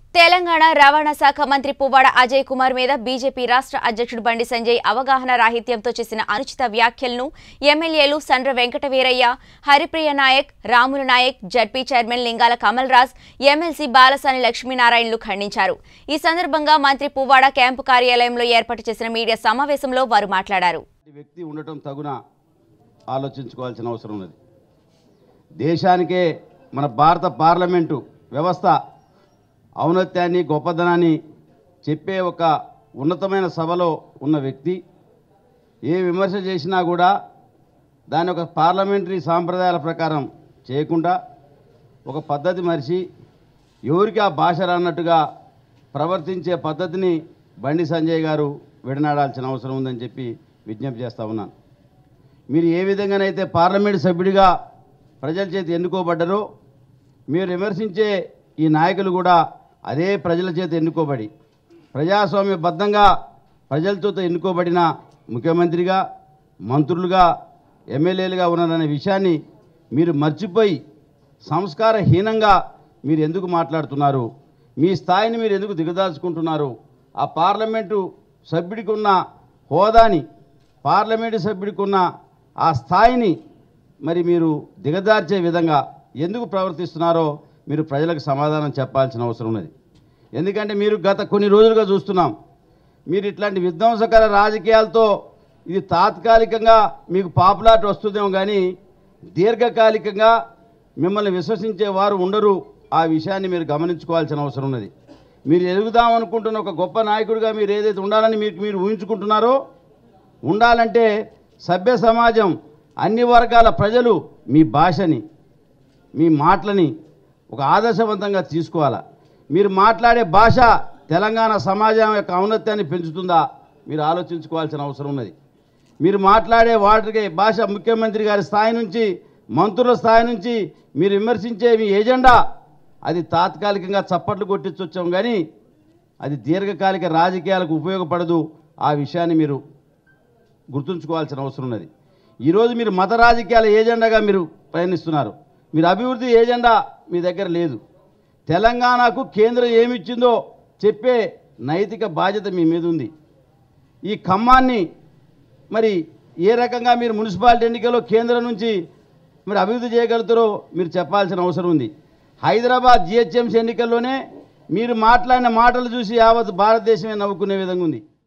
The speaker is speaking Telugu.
తెలంగాణ రవాణా శాఖ మంత్రి పువ్వాడ అజయ్ కుమార్ మీద బీజేపీ రాష్ట్ర అధ్యక్షుడు బండి సంజయ్ అవగాహన రాహిత్యంతో చేసిన అనుచిత వ్యాఖ్యలను ఎమ్మెల్యేలు Sandra Venkataveeraiah Haripriya Nayak Ramulu Nayak ZP chairman Lingala Kamal Raj MLC Balasani లక్ష్మీనారాయణలు ఖండించారు ఈ సందర్భంగా మంత్రి పువ్వాడ క్యాంపు కార్యాలయంలో ఏర్పాటు చేసిన మీడియా సమావేశంలో వారు మాట్లాడారు ఈ వ్యక్తి ఉండటం తగున ఆలోచించుకోవాల్సిన అవసరం ఉన్నది దేశానికే మన భారత పార్లమెంటు వ్యవస్థ ఔన్నత్యాన్ని గొప్పదనాన్ని చెప్పే ఒక ఉన్నతమైన సభలో ఉన్న వ్యక్తి ఏ విమర్శ చేసినా కూడా దాని ఒక పార్లమెంటరీ సాంప్రదాయాల ప్రకారం చేయకుండా ఒక పద్ధతి మరిచి ఎవరికి ఆ భాష రానట్టుగా ప్రవర్తించే పద్ధతిని బండి సంజయ్ గారు విడనాడాల్సిన అవసరం ఉందని చెప్పి విజ్ఞప్తి చేస్తా ఉన్నాను మీరు ఏ విధంగానైతే పార్లమెంట్ సభ్యుడిగా ప్రజల చేత ఎన్నుకోబడ్డారో మీరు విమర్శించే ఈ నాయకులు కూడా అదే ప్రజల చేత ఎన్నుకోబడి ప్రజాస్వామ్యబద్ధంగా ప్రజలతో ఎన్నుకోబడిన ముఖ్యమంత్రిగా మంత్రులుగా ఎమ్మెల్యేలుగా ఉన్నారనే విషయాన్ని మీరు మర్చిపోయి సంస్కారహీనంగా మీరు ఎందుకు మాట్లాడుతున్నారు మీ స్థాయిని మీరు ఎందుకు దిగదాల్చుకుంటున్నారు ఆ పార్లమెంటు సభ్యుడికి ఉన్న హోదాని పార్లమెంటు సభ్యుడికి ఉన్న ఆ స్థాయిని మరి మీరు దిగజార్చే విధంగా ఎందుకు ప్రవర్తిస్తున్నారో మీరు ప్రజలకు సమాధానం చెప్పాల్సిన అవసరం ఉన్నది ఎందుకంటే మీరు గత కొన్ని రోజులుగా చూస్తున్నాం మీరు ఇట్లాంటి విధ్వంసకర రాజకీయాలతో ఇది తాత్కాలికంగా మీకు పాపులారిటీ వస్తుందేమో కానీ దీర్ఘకాలికంగా మిమ్మల్ని విశ్వసించే వారు ఉండరు ఆ విషయాన్ని మీరు గమనించుకోవాల్సిన అవసరం ఉన్నది మీరు ఎదుగుదాం అనుకుంటున్న ఒక గొప్ప నాయకుడిగా మీరు ఏదైతే ఉండాలని మీకు మీరు ఊహించుకుంటున్నారో ఉండాలంటే సభ్య సమాజం అన్ని వర్గాల ప్రజలు మీ భాషని మీ మాటలని ఒక ఆదర్శవంతంగా తీసుకోవాలా మీరు మాట్లాడే భాష తెలంగాణ సమాజం యొక్క ఔన్నత్యాన్ని పెంచుతుందా మీరు ఆలోచించుకోవాల్సిన అవసరం ఉన్నది మీరు మాట్లాడే వాటికి భాష ముఖ్యమంత్రి గారి స్థాయి నుంచి మంత్రుల స్థాయి నుంచి మీరు విమర్శించే మీ ఏజెండా అది తాత్కాలికంగా చప్పట్లు కొట్టించొచ్చాం కానీ అది దీర్ఘకాలిక రాజకీయాలకు ఉపయోగపడదు ఆ విషయాన్ని మీరు గుర్తుంచుకోవాల్సిన అవసరం ఉన్నది ఈరోజు మీరు మత రాజకీయాల ఏజెండాగా మీరు ప్రయాణిస్తున్నారు మీరు అభివృద్ధి ఏజెండా మీ దగ్గర లేదు తెలంగాణకు కేంద్రం ఏమిచ్చిందో చెప్పే నైతిక బాధ్యత మీ మీద ఉంది ఈ ఖమ్మాన్ని మరి ఏ రకంగా మీరు మున్సిపాలిటీ ఎన్నికల్లో కేంద్రం నుంచి మరి అభివృద్ధి చేయగలుగుతారో మీరు చెప్పాల్సిన అవసరం ఉంది హైదరాబాద్ జిహెచ్ఎంసీ ఎన్నికల్లోనే మీరు మాట్లాడిన మాటలు చూసి యావత్ భారతదేశమే నవ్వుకునే విధంగా ఉంది